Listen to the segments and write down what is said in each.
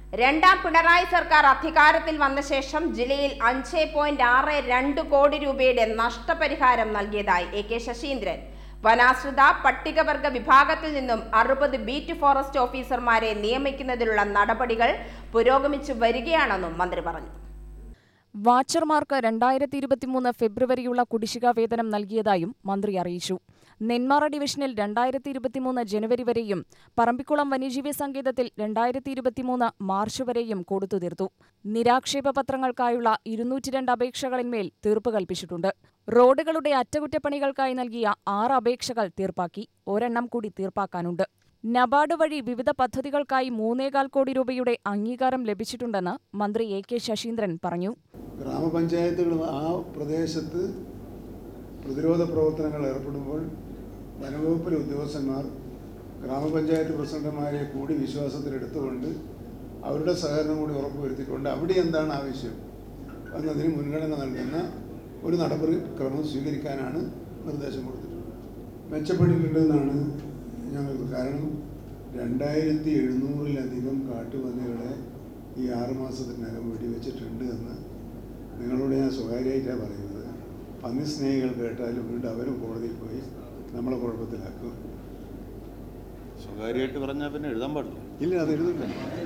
രണ്ടാം പിണറായി സർക്കാർ അധികാരത്തിൽ വന്ന ശേഷം ജില്ലയിൽ അഞ്ച് പോയിന്റ് ആറ് രണ്ട് കോടി രൂപയുടെ നഷ്ടപരിഹാരം നൽകിയതായി എ കെ ശശീന്ദ്രൻ വനാശ്രിത പട്ടികവർഗ വിഭാഗത്തിൽ നിന്നും അറുപത് ബീറ്റ് ഫോറസ്റ്റ് ഓഫീസർമാരെ നിയമിക്കുന്നതിനുള്ള നടപടികൾ പുരോഗമിച്ചു വരികയാണെന്നും മന്ത്രി പറഞ്ഞു വാച്ചർമാർക്ക് രണ്ടായിരത്തി ഇരുപത്തിമൂന്ന് ഫെബ്രുവരിയുള്ള കുടിശ്ശിക വേതനം നൽകിയതായും മന്ത്രി അറിയിച്ചു നെന്മാറ ഡിവിഷനിൽ രണ്ടായിരത്തി ഇരുപത്തിമൂന്ന് ജനുവരി വരെയും പറമ്പിക്കുളം വന്യജീവി സങ്കേതത്തിൽ രണ്ടായിരത്തി ഇരുപത്തിമൂന്ന് മാർച്ച് വരെയും കൊടുത്തു തീർത്തു നിരാക്ഷേപ പത്രങ്ങൾക്കായുള്ള ഇരുന്നൂറ്റിരണ്ട് അപേക്ഷകളിന്മേൽ തീർപ്പ് കൽപ്പിച്ചിട്ടുണ്ട് റോഡുകളുടെ അറ്റകുറ്റപ്പണികൾക്കായി നൽകിയ ആറ് അപേക്ഷകൾ തീർപ്പാക്കി ഒരെണ്ണം കൂടി തീർപ്പാക്കാനുണ്ട് നബാർഡ് വഴി വിവിധ പദ്ധതികൾക്കായി മൂന്നേകാൽ കോടി രൂപയുടെ അംഗീകാരം ലഭിച്ചിട്ടുണ്ടെന്ന് മന്ത്രി എ കെ ശശീന്ദ്രൻ പറഞ്ഞു ഗ്രാമപഞ്ചായത്തുകൾ ആ പ്രദേശത്ത് പ്രതിരോധ പ്രവർത്തനങ്ങൾ ഏർപ്പെടുമ്പോൾ വനവകുപ്പിലെ ഉദ്യോഗസ്ഥന്മാർ ഗ്രാമപഞ്ചായത്ത് പ്രസിഡന്റുമാരെ കൂടി വിശ്വാസത്തിലെടുത്തുകൊണ്ട് അവരുടെ സഹകരണം കൂടി ഉറപ്പുവരുത്തിക്കൊണ്ട് അവിടെ എന്താണ് ആവശ്യം എന്നതിന് മുൻഗണന നൽകുന്ന ഒരു നടപടി ക്രമം സ്വീകരിക്കാനാണ് നിർദ്ദേശം കൊടുത്തിട്ടുള്ളത് മെച്ചപ്പെട്ടിട്ടുണ്ടെന്നാണ് ഞങ്ങൾക്ക് കാരണം രണ്ടായിരത്തി എഴുന്നൂറിലധികം കാട്ടുപന്നികളെ ഈ ആറുമാസത്തിനകം വെടിവെച്ചിട്ടുണ്ട് എന്ന് നിങ്ങളോട് ഞാൻ സ്വകാര്യമായിട്ടാണ് പറയുന്നത് പന്നി സ്നേഹികൾ കേട്ടാലും വീണ്ടും അവരും കോടതിയിൽ പോയി നമ്മളെ കുഴപ്പത്തിലാക്കും സ്വകാര്യമായിട്ട് പറഞ്ഞാൽ പിന്നെ എഴുതാൻ പാടില്ല ഇല്ല അത് എഴുതില്ല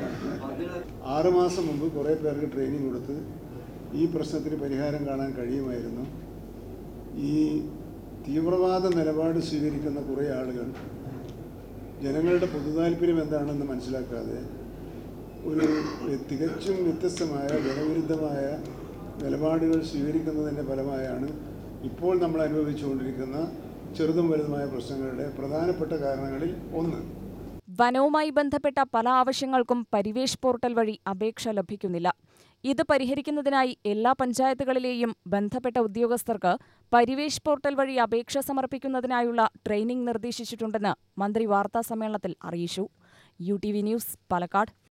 ആറുമാസം മുമ്പ് കുറേ പേർക്ക് ട്രെയിനിങ് കൊടുത്ത് ഈ പ്രശ്നത്തിന് പരിഹാരം കാണാൻ കഴിയുമായിരുന്നു ഈ തീവ്രവാദ നിലപാട് സ്വീകരിക്കുന്ന കുറേ ആളുകൾ ജനങ്ങളുടെ പൊതുതാൽപര്യം എന്താണെന്ന് മനസ്സിലാക്കാതെ ഒരു തികച്ചും വ്യത്യസ്തമായ ജനവിരുദ്ധമായ നിലപാടുകൾ സ്വീകരിക്കുന്നതിൻ്റെ ഫലമായാണ് ഇപ്പോൾ നമ്മൾ അനുഭവിച്ചുകൊണ്ടിരിക്കുന്ന ചെറുതും വലുതുമായ പ്രശ്നങ്ങളുടെ പ്രധാനപ്പെട്ട കാരണങ്ങളിൽ ഒന്ന് വനവുമായി ബന്ധപ്പെട്ട പല ആവശ്യങ്ങൾക്കും പരിവേഷ് പോർട്ടൽ വഴി അപേക്ഷ ലഭിക്കുന്നില്ല ഇത് പരിഹരിക്കുന്നതിനായി എല്ലാ പഞ്ചായത്തുകളിലെയും ബന്ധപ്പെട്ട ഉദ്യോഗസ്ഥർക്ക് പരിവേഷ് പോർട്ടൽ വഴി അപേക്ഷ സമർപ്പിക്കുന്നതിനായുള്ള ട്രെയിനിംഗ് നിർദ്ദേശിച്ചിട്ടുണ്ടെന്ന് മന്ത്രി വാർത്താസമ്മേളനത്തിൽ അറിയിച്ചു U T V news Palakkad